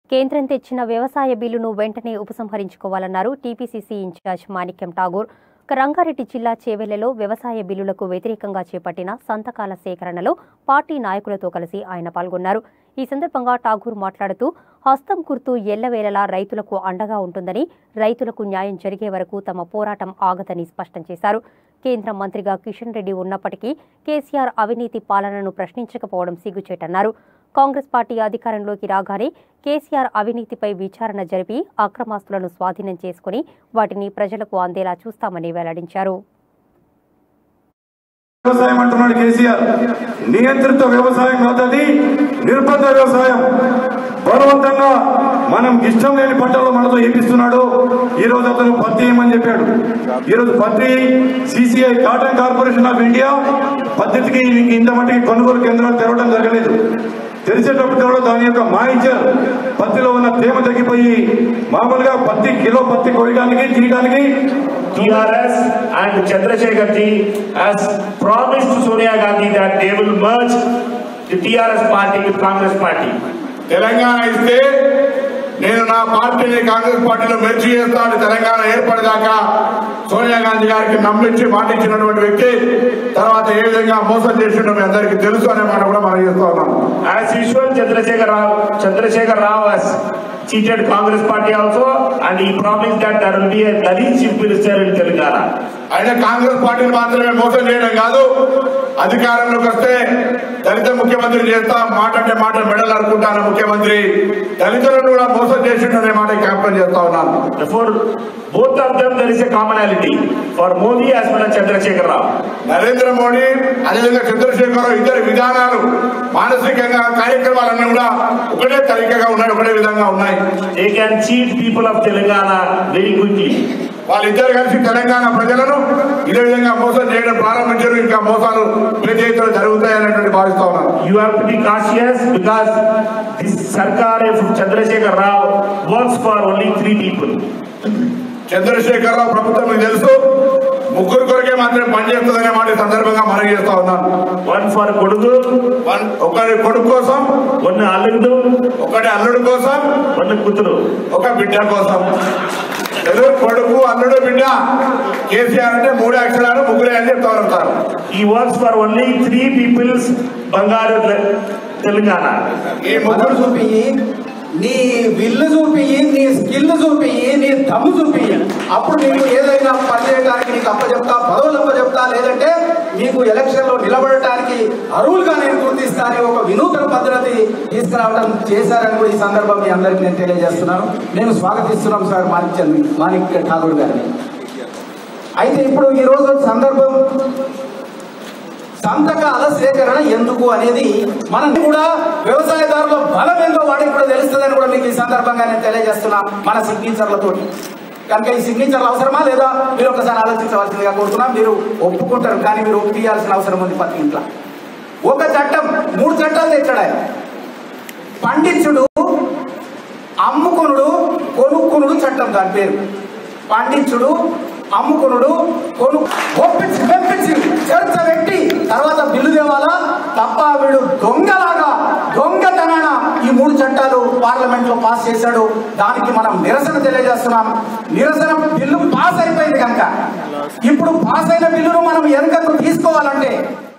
కేంద్రం తెచ్చిన వ్యవసాయ బిల్లును వెంటనే ఉపసంహరించుకోవాలన్నారు టీపీసీసీ ఇన్ఛార్జ్ మాణిక్యం ఠాగూర్ ఇక రంగారెడ్డి జిల్లా చేవెళ్లలో వ్యవసాయ బిల్లులకు వ్యతిరేకంగా చేపట్టిన సంతకాల సేకరణలో పార్టీ నాయకులతో కలిసి ఆయన పాల్గొన్నారు ఈ సందర్భంగా ఠాగూర్ మాట్లాడుతూ హస్తం గుర్తు ఎల్లవేళలా రైతులకు అండగా ఉంటుందని రైతులకు న్యాయం జరిగే వరకు తమ పోరాటం ఆగదని స్పష్టం చేశారు కేంద్ర మంత్రిగా కిషన్ రెడ్డి ఉన్నప్పటికీ కేసీఆర్ అవినీతి పాలనను ప్రశ్నించకపోవడం సిగ్గుచేటన్నారు కాంగ్రెస్ పార్టీ అధికారంలోకి రాగానే కేసీఆర్ అవినీతిపై విచారణ జరిపి అక్రమాస్తులను స్వాధీనం చేసుకుని వాటిని ప్రజలకు అందేలా చూస్తామని వెల్లడించారు వ్యవసాయం అంటున్నాడు కేసీఆర్ నియంత్రిత వ్యవసాయం కాదది నిర్బంధ వ్యవసాయం బలవంతంగా మనం ఇష్టం లేని పంటలు మనతో ఏపిస్తున్నాడు ఈ రోజు అతను పత్తి ఏమని చెప్పాడు ఈ రోజు పత్తి CCI cotton corporation of India పద్ధతికి ఇంత మట్టికి కొనుగోలు కేంద్రాలు తెరవడం జరగలేదు తెరిచేటప్పుడు కూడా దాని యొక్క మాయిచర్ పత్తిలో ఉన్న తేమ తగ్గిపోయి మామూలుగా పత్తి కిలో పత్తి కోయడానికి తీయడానికి TRS and Chandrasekhar ji has promised to Sonia Gandhi that they will merge the TRS party with Congress party. Telangana ఇస్తే నేను నా పార్టీని కాంగ్రెస్ పార్టీలో మెర్చి చేస్తాను తెలంగాణ ఏర్పడేదాకా సోనియా గాంధీ గారికి నమ్మించి మాట ఇచ్చినటువంటి వ్యక్తి తర్వాత ఏ విధంగా మోసం చేసిండో మీ అందరికీ తెలుసు అనే మాట కూడా మనం చేస్తా ఉన్నాం As usual, Chandrasekhar Rao, Chandrasekhar Rao has cheated Congress party also and he promised that there will be a Dalit chief minister in Telangana. ఆయన కాంగ్రెస్ పార్టీని మాత్రమే మోసం చేయడం కాదు అధికారంలోకి వస్తే దళిత ముఖ్యమంత్రి చేస్తా మాట అంటే మాట మెడలు అనుకుంటాను ముఖ్యమంత్రి దళితులను కూడా మోసం చేసిండు అనే మాట జ్ఞాపకం చేస్తా ఉన్నాను Therefore, both of them there is a commonality for Modi as well as Chandrasekhar Rao. Narendra Modi అదేవిధంగా చంద్రశేఖరరావు ఇద్దరు విధానాలు మానసికంగా కార్యక్రమాలన్నీ కూడా ఒకటే తరీకగా ఉన్నాయి ఒకటే విధంగా ఉన్నాయి They can cheat people of Telangana very quickly. వాళ్ళిద్దరు కలిసి తెలంగాణ ప్రజలను ఇదే విధంగా మోసం చేయడం ప్రారంభించారు ఇంకా మోసాలు పెద్ద ఎత్తున జరుగుతాయి అనేటువంటి భావిస్తా ఉన్నాను You have to be cautious because this Sarkar of Chandrasekhar Rao works for only three people. Chandrashekar Rao ప్రభుత్వం మీకు తెలుసు ముగ్గురు కొరకే మాత్రమే పనిచేస్తుందనే మాట ఈ సందర్భంగా మనవి చేస్తా ఉన్నాను One for Kodugu, వన్- ఒకటి కొడుకు కోసం one Alindu, ఒకటి అల్లుడు కోసం one Kuturu. ఒక బిడ్డ కోసం ఏదో కొడుకు అల్లుడు బిడ్డ కేసీఆర్ అంటే మూడు అక్షరాలు ముగ్గురే అని చెప్తా ఉంటారు He works for only three people's Bangaru Telangana. ఈ మనం ముగ్గురు చూపి నీ విల్లు చూపి నీ స్కిల్ చూపి నీ దమ్ము చూపి అప్పుడు నీకు ఏదైనా పని చేయడానికి నీకు అప్పచెప్తా పదవులు అప్పచెప్తా లేదంటే నీకు ఎలక్షన్ లో నిలబడటానికి అరువులుగా నేను గుర్తిస్తా అని ఒక వినూతన పద్ధతి తీసుకురావడం చేశారని కూడా ఈ సందర్భం మీ అందరికీ నేను తెలియజేస్తున్నాను నేను స్వాగతిస్తున్నాం సార్ మాణిక్ చంద్ర మాణిక్ ఠాగూర్ గారిని అయితే ఇప్పుడు ఈ రోజు సందర్భం సంతకాల సేకరణ ఎందుకు అనేది మనం కూడా వ్యవసాయదారుల బలం ఏందో వాడికి కూడా తెలుస్తుందని కూడా మీకు ఈ సందర్భంగా నేను తెలియజేస్తున్నా మన సిగ్నేచర్లతో కనుక ఈ సిగ్నేచర్లు అవసరమా లేదా మీరు ఒకసారి ఆలోచించవలసిందిగా కోరుతున్నా మీరు ఒప్పుకుంటారు కానీ మీరు ఒప్పియాల్సిన అవసరం ఉంది ప్రతి ఇంట్లో ఒక చట్టం మూడు చట్టాలు తెచ్చాడు ఆయన పండించుడు అమ్ముకునుడు కొనుక్కునుడు చట్టం దాని పేరు పండించుడు అమ్ముకునుడు కొను ఒప్పించి మెప్పించి చర్చ పెట్టి తర్వాత బిల్లు తేవాలా తప్ప వీడు దొంగలాగా దొంగతనాన ఈ మూడు చట్టాలు పార్లమెంట్ లో పాస్ చేశాడు దానికి మనం నిరసన తెలియజేస్తున్నాం నిరసన బిల్లు పాస్ అయిపోయింది కనుక ఇప్పుడు పాస్ అయిన బిల్లును మనం వెనుకకు తీసుకోవాలంటే